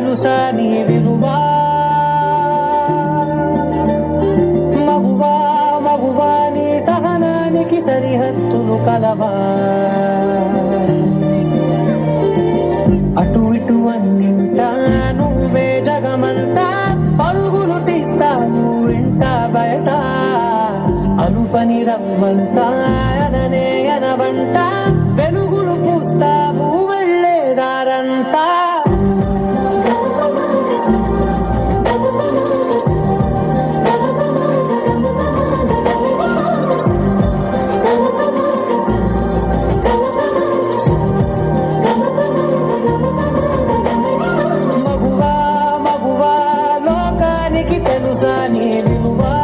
తెలుసా నీ విలువా మగువా మగువా నీ సహనానికి సరిహద్దులు కలవా అటు ఇటు అన్నింటా నువ్వే జగమంతా పరుగులు తీస్తావు ఇంట బయట అనుపని రవ్వంతా అననే అనవంట వెలుగులు పూస్తావు వెళ్ళేదారంతా మగువా మగువా లోకానికి తెలుసా నీ విలువా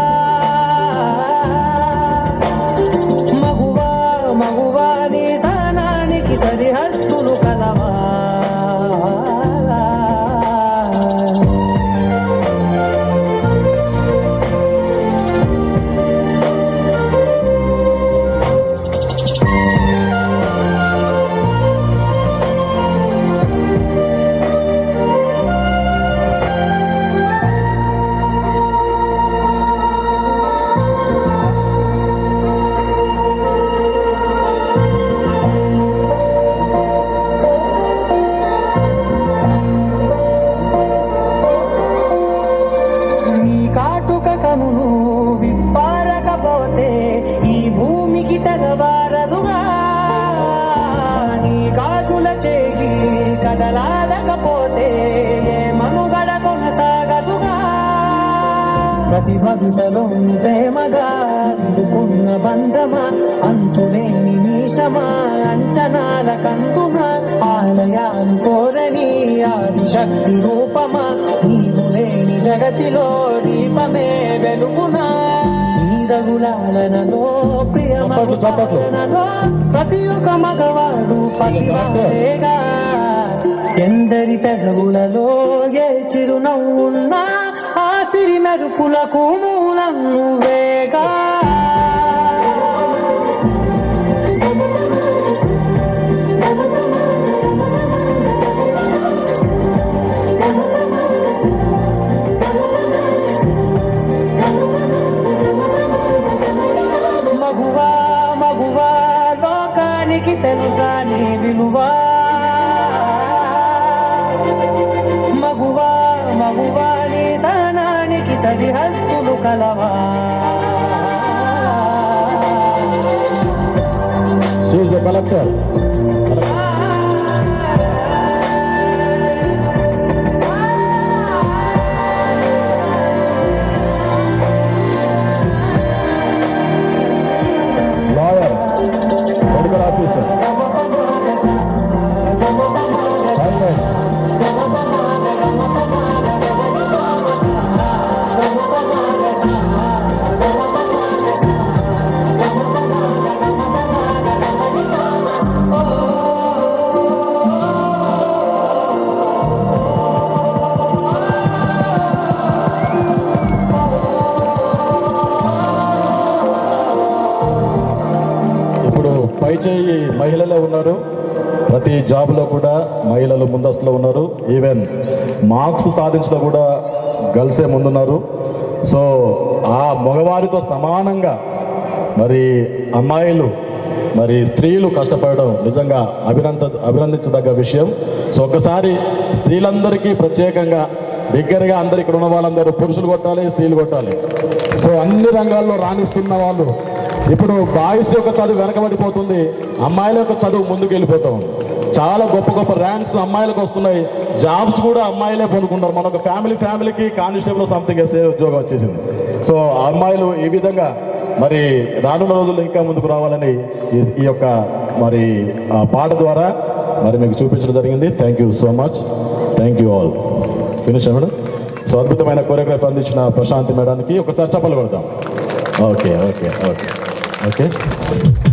మగువా మగువా నీ సహనానికి సరిహద్దులు కలవా నీ కాటుక కనులు విప్పారకపోతే ఈ భూమికి తెగవారదుగా నీ కాజుల చేయి కదలాడకపోతే ఏ మనుగడ కొనసాగదుగా ప్రతి వరుసలో ప్రేమగా అందుకున్న బంధమా అంతులేని నీశమా అంచనాల కందుమా ఆలయాలు కోరని ఆదిశక్తి రూపమా నీవు లేని జగతిలో దీపమే వెలుగునా నీరగులాలనలో చప్పట్లు, చప్పట్లు. ప్రియమగులాలనలో ప్రతి ఒక్క మగవాడు పసివాడేగా ఎందరి పెదవులలో ఏ చిరునవ్వున్నా ఆ సిరి మెరుపులకు మూలం నువ్వేగా మగువా మగువా లోకానికి తెలుసా నీ విలువా మగువా మగువా నీ సహనానికి సరిహద్దులు కలవా she a collector lawyer medical officer firemen ఇప్పుడు పై చేయి మహిళలే ఉన్నారు ప్రతి జాబ్లో కూడా మహిళలు ముందస్తులో ఉన్నారు ఈవెన్ మార్క్స్ సాధించడం కూడా గర్ల్సే ముందున్నారు సో ఆ మగవారితో సమానంగా మరి అమ్మాయిలు మరి స్త్రీలు కష్టపడడం నిజంగా అభినంద అభినందించదగ్గ విషయం సో ఒకసారి స్త్రీలందరికీ ప్రత్యేకంగా దగ్గరగా అందరు ఇక్కడ ఉన్న వాళ్ళందరూ పురుషులు కొట్టాలి స్త్రీలు కొట్టాలి సో అన్ని రంగాల్లో రాణిస్తున్న వాళ్ళు ఇప్పుడు బాయ్స్ యొక్క చదువు వెనకబడిపోతుంది అమ్మాయిల యొక్క చదువు ముందుకు వెళ్ళిపోతా ఉంది చాలా గొప్ప గొప్ప ర్యాంక్స్ అమ్మాయిలకు వస్తున్నాయి జాబ్స్ కూడా అమ్మాయిలే పొందుకుంటారు మన ఒక ఫ్యామిలీ ఫ్యామిలీకి కానిస్టేబుల్ సంథింగ్ ఎస్ఏ ఉద్యోగం వచ్చేసింది సో ఆ అమ్మాయిలు ఈ విధంగా మరి రానున్న రోజుల్లో ఇంకా ముందుకు రావాలని ఈ- ఈ యొక్క మరి ఆ పాట ద్వారా మరి మీకు చూపించడం జరిగింది thank you so much thank you all finish madam so అద్భుతమైన కోరియోగ్రఫీ అందించిన ప్రశాంతి మేడానికి ఒకసారి చప్పలు కొడతాం ఓకే ఓకే ఓకే ఓకే